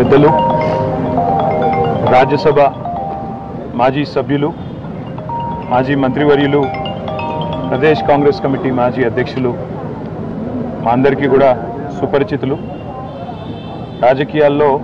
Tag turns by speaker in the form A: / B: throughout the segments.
A: పెద్దలు రాజ్యసభ మాజీ సభ్యులు మాజీ మంత్రివర్యులు ప్రదేశ్ కాంగ్రెస్ కమిటీ మాజీ అధ్యక్షులు మా అందరికీ కూడా సుపరిచితులు రాజకీయాల్లో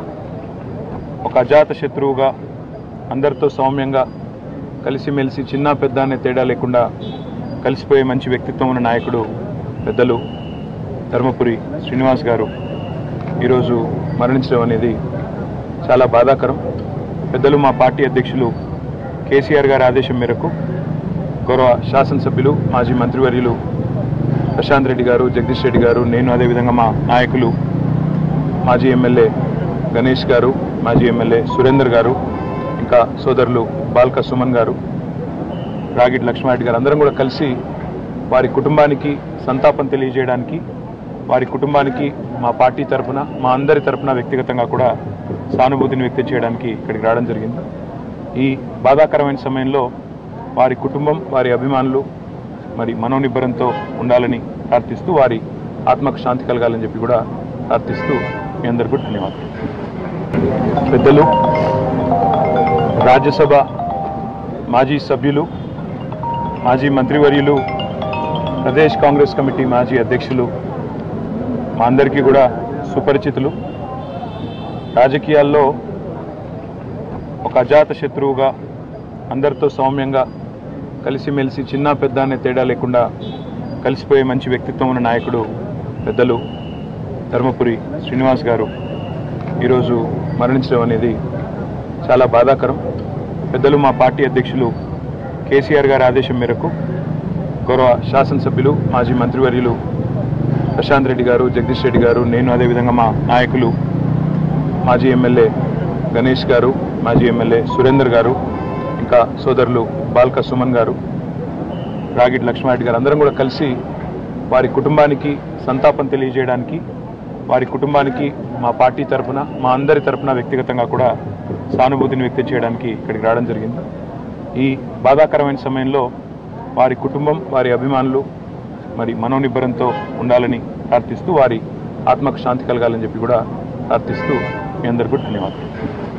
A: ఒక అజాత శత్రువుగా అందరితో సౌమ్యంగా కలిసిమెలిసి చిన్న పెద్ద అనే తేడా లేకుండా కలిసిపోయే మంచి వ్యక్తిత్వం ఉన్న నాయకుడు పెద్దలు ధర్మపురి శ్రీనివాస్ గారు ఈరోజు మరణించడం అనేది చాలా బాధాకరం పెద్దలు మా పార్టీ అధ్యక్షులు కేసీఆర్ గారి ఆదేశం మేరకు గౌరవ శాసనసభ్యులు మాజీ మంత్రివర్యులు ప్రశాంత్ రెడ్డి గారు జగదీష్ రెడ్డి గారు నేను అదేవిధంగా మా నాయకులు మాజీ ఎమ్మెల్యే గణేష్ గారు మాజీ ఎమ్మెల్యే సురేందర్ గారు ఇంకా సోదరులు బాల్క సుమన్ గారు రాగిడి లక్ష్మారెడ్డి గారు అందరం కూడా కలిసి వారి కుటుంబానికి సంతాపం తెలియజేయడానికి వారి కుటుంబానికి మా పార్టీ తరపున మా అందరి తరపున వ్యక్తిగతంగా కూడా సానుభూతిని వ్యక్తం చేయడానికి ఇక్కడికి రావడం జరిగింది ఈ బాధాకరమైన సమయంలో వారి కుటుంబం వారి అభిమానులు మరి మనోనిబ్బరంతో ఉండాలని ప్రార్థిస్తూ వారి ఆత్మకు శాంతి కలగాలని చెప్పి కూడా ప్రార్థిస్తూ మీ అందరికీ కూడా ధన్యవాదాలు పెద్దలు రాజ్యసభ మాజీ సభ్యులు మాజీ మంత్రివర్యులు ప్రదేశ్ కాంగ్రెస్ కమిటీ మాజీ అధ్యక్షులు మా అందరికీ కూడా సుపరిచితులు రాజకీయాల్లో ఒక అజాత శత్రువుగా అందరితో సౌమ్యంగా కలిసిమెలిసి చిన్న పెద్ద అనే తేడా లేకుండా కలిసిపోయే మంచి వ్యక్తిత్వం ఉన్న నాయకుడు పెద్దలు ధర్మపురి శ్రీనివాస్ గారు ఈరోజు మరణించడం అనేది చాలా బాధాకరం పెద్దలు మా పార్టీ అధ్యక్షులు కేసీఆర్ గారి ఆదేశం మేరకు గౌరవ శాసనసభ్యులు మాజీ మంత్రివర్యులు ప్రశాంత్ రెడ్డి గారు జగదీష్ రెడ్డి గారు నేను అదేవిధంగా మా నాయకులు మాజీ ఎమ్మెల్యే గణేష్ గారు మాజీ ఎమ్మెల్యే సురేందర్ గారు ఇంకా సోదరులు బాల్క సుమన్ గారు రాగిడి లక్ష్మారెడ్డి గారు అందరం కూడా కలిసి వారి కుటుంబానికి సంతాపం తెలియజేయడానికి వారి కుటుంబానికి మా పార్టీ తరపున మా అందరి తరపున వ్యక్తిగతంగా కూడా సానుభూతిని వ్యక్తం చేయడానికి ఇక్కడికి రావడం జరిగింది ఈ బాధాకరమైన సమయంలో వారి కుటుంబం వారి అభిమానులు మరి మనోనిబ్బరంతో ఉండాలని ప్రార్థిస్తూ వారి ఆత్మకు శాంతి కలగాలని చెప్పి కూడా ప్రార్థిస్తూ మీ అందరికీ కూడా ధన్యవాదాలు